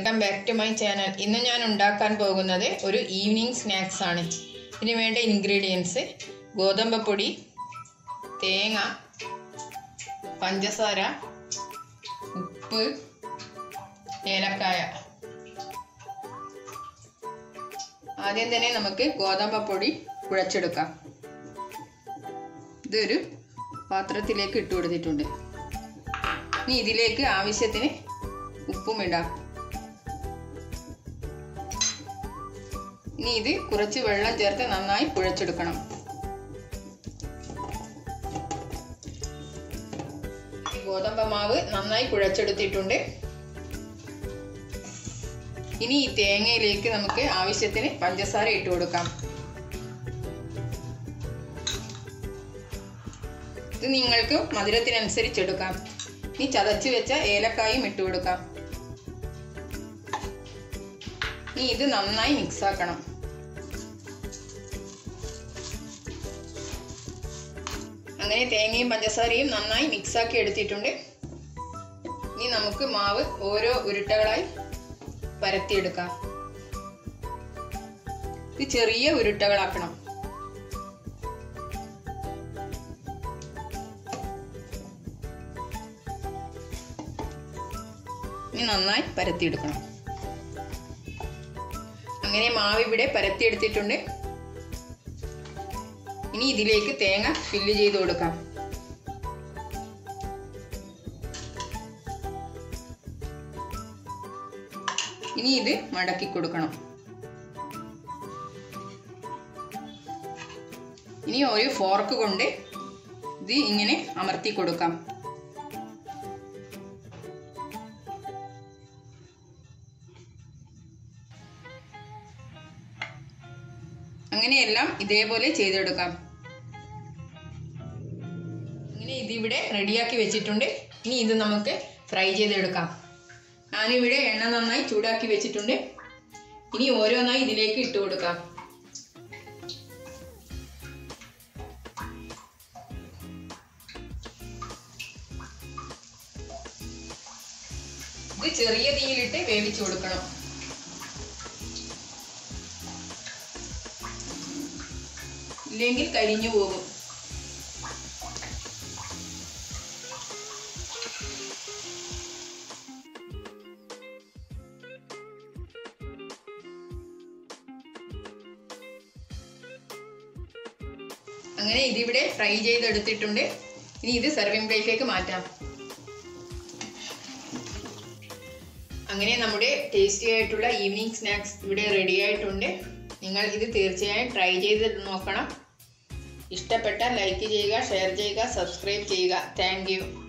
welcome back to my channel ഇന്ന് ഞാൻ ഉണ്ടാക്കാൻ പോകുന്നത് ഒരു ഈവനിങ് സ്നാക്സ് ആണ് ഇതിന് വേണ്ട ഇൻഗ്രീഡിയൻസ് ഗോതമ്പ് പൊടി തേങ്ങ പഞ്ചസാര ഉപ്പ് ഏലക്കായ ആദ്യം തന്നെ നമുക്ക് ഗോതമ്പ് പൊടി കുഴച്ചെടുക്കാം ഇതൊരു പാത്രത്തിലേക്ക് ഇട്ട് കൊടുത്തിട്ടുണ്ട് ഇനി ഇതിലേക്ക് ആവശ്യത്തിന് ഉപ്പും ഇടാം ഇനി ഇത് കുറച്ച് വെള്ളം ചേർത്ത് നന്നായി കുഴച്ചെടുക്കണം ഗോതമ്പ് മാവ് നന്നായി കുഴച്ചെടുത്തിട്ടുണ്ട് ഇനി ഈ തേങ്ങയിലേക്ക് നമുക്ക് ആവശ്യത്തിന് പഞ്ചസാര ഇട്ട് കൊടുക്കാം ഇത് നിങ്ങൾക്ക് മധുരത്തിനനുസരിച്ച് എടുക്കാം ഇനി ചതച്ച് വെച്ച ഏലക്കായും ഇട്ട് കൊടുക്കാം ഇനി ഇത് നന്നായി മിക്സ് ആക്കണം അങ്ങനെ തേങ്ങയും പഞ്ചസാരയും നന്നായി മിക്സ് ആക്കി എടുത്തിട്ടുണ്ട് ഇനി നമുക്ക് മാവ് ഓരോ ഉരുട്ടകളായി പരത്തിയെടുക്കാം ഇത് ചെറിയ ഉരുട്ടകളാക്കണം ഇനി നന്നായി പരത്തിയെടുക്കണം അങ്ങനെ മാവ് ഇവിടെ പരത്തിയെടുത്തിട്ടുണ്ട് ഇനി ഇതിലേക്ക് തേങ്ങ ഫില്ല് ചെയ്ത് കൊടുക്കാം ഇനി ഇത് മടക്കി കൊടുക്കണം ഇനി ഒരു ഫോർക്ക് കൊണ്ട് ഇത് ഇങ്ങനെ അമർത്തി കൊടുക്കാം അങ്ങനെയെല്ലാം ഇതേപോലെ ചെയ്തെടുക്കാം ഇങ്ങനെ ഇതിവിടെ റെഡിയാക്കി വെച്ചിട്ടുണ്ട് ഇനി ഇത് നമുക്ക് ഫ്രൈ ചെയ്തെടുക്കാം ഞാനിവിടെ എണ്ണ നന്നായി ചൂടാക്കി വെച്ചിട്ടുണ്ട് ഇനി ഓരോന്നായി ഇതിലേക്ക് ഇട്ട് കൊടുക്കാം ഇത് ചെറിയ തീയിലിട്ട് വേവിച്ചു കൊടുക്കണം ഇല്ലെങ്കിൽ കരിഞ്ഞു പോകും അങ്ങനെ ഇതിവിടെ ഫ്രൈ ചെയ്തെടുത്തിട്ടുണ്ട് ഇനി ഇത് സെർവിംഗ് പ്ലേറ്റിലേക്ക് മാറ്റാം അങ്ങനെ നമ്മുടെ ടേസ്റ്റി ആയിട്ടുള്ള ഈവനിങ് സ്നാക്സ് ഇവിടെ റെഡി ആയിട്ടുണ്ട് നിങ്ങൾ ഇത് തീർച്ചയായും ട്രൈ ചെയ്ത് നോക്കണം ഇഷ്ടപ്പെട്ടാൽ ലൈക്ക് ചെയ്യുക ഷെയർ ചെയ്യുക സബ്സ്ക്രൈബ് ചെയ്യുക താങ്ക്